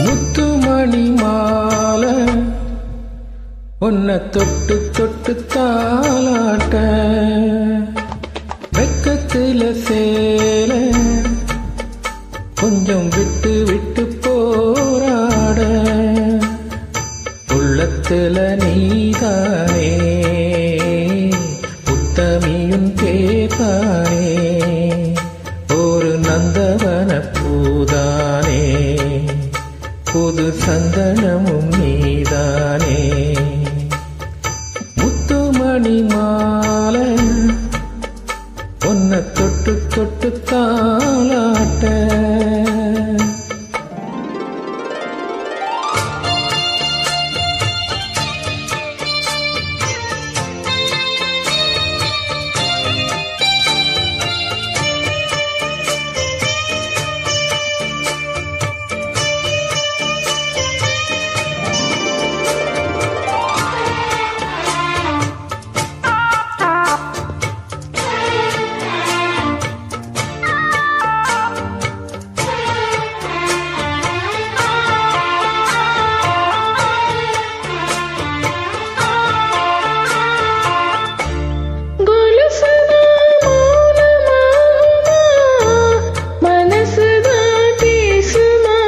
முத்துமணி மாலை உன்னை தொட்டு தொட்டு தாளாட்ட வெக்கத்துல சேல கொஞ்சம் விட்டு விட்டு போராட உள்ளத்துல நீதானே உத்தமியும் பேதானே ஒரு நந்தவன பூதானே புது சந்தனமும் நீதானே முத்துமணி மாலை உன்னை தொட்டு தொட்டு தாளாட்ட கொலுசுதான் மௌனமாகுமா? மனசுதான் பேசுமா?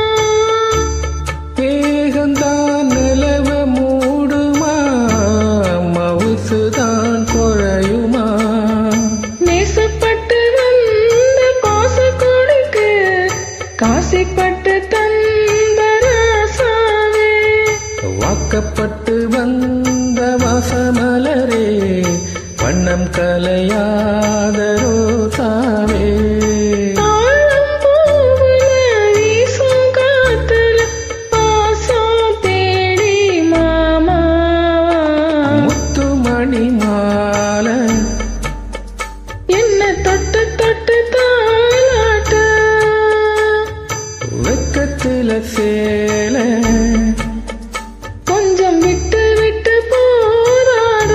வேகந்தான் நிலவ மூடுமா மவுசுதான் குறையுமா நேசப்பட்டு வந்த பாச கொடுக்க காசிப்பட்டு தந்த ராசாவே வாக்கப்பட்டு வந்த வாசமலரே வண்ணம் கலையாத ரோசாவே தாழம் பூவுல வீசும் காத்துல பாசம் தேடி மாமா முத்துமணி மாலை என்ன தொட்டு தொட்டு தாளாட்ட வெக்கத்துல சேல கொஞ்சம் விட்டு விட்டு போராட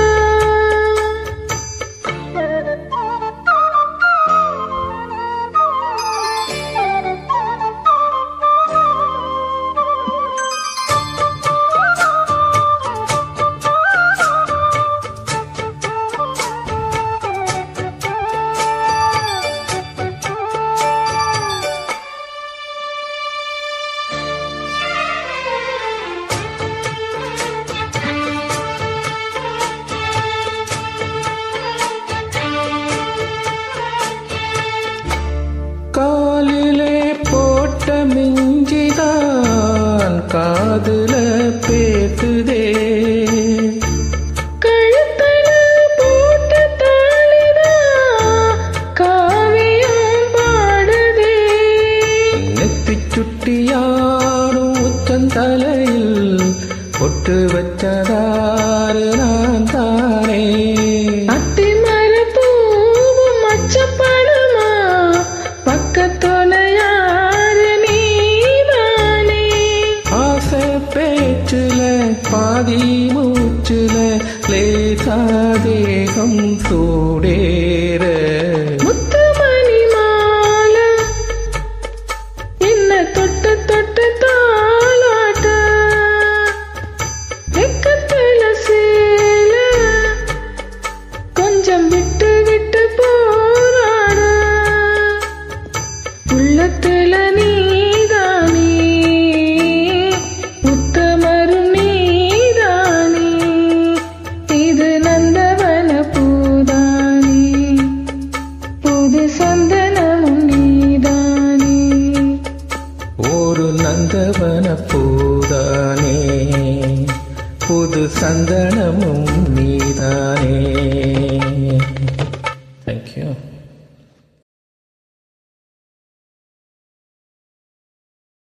காலிலே போட்ட மிஞ்சிதான் காதுல பேத்துதே கழுத்துல போட்ட தாளிதான் காவியம் பாடுதே நெத்தி சுட்டியாடும் உச்சந்தலையில் பொட்டு வச்சதாறு நான் தானே அத்தி மரப்பூவும் மச்சப்படமா பக்கத்தோல யாரு நீதானே ஆசை பேச்சுல பாதி மூச்சுல லேசா தேகம் சூடேற முத்துமணி மாலை என்ன தொட்டு தொட்டு தாளாட்ட வெக்கத்துல சேல கொஞ்சம் விட்டு விட்டு போராட உள்ளத்துல நீதானே உத்தமரும் நீதானே இது நந்தவன பூதானே புது சந்தனமும் நீதானே ஒரு நந்தவன பூதானே புது சந்தனமும் நீதானே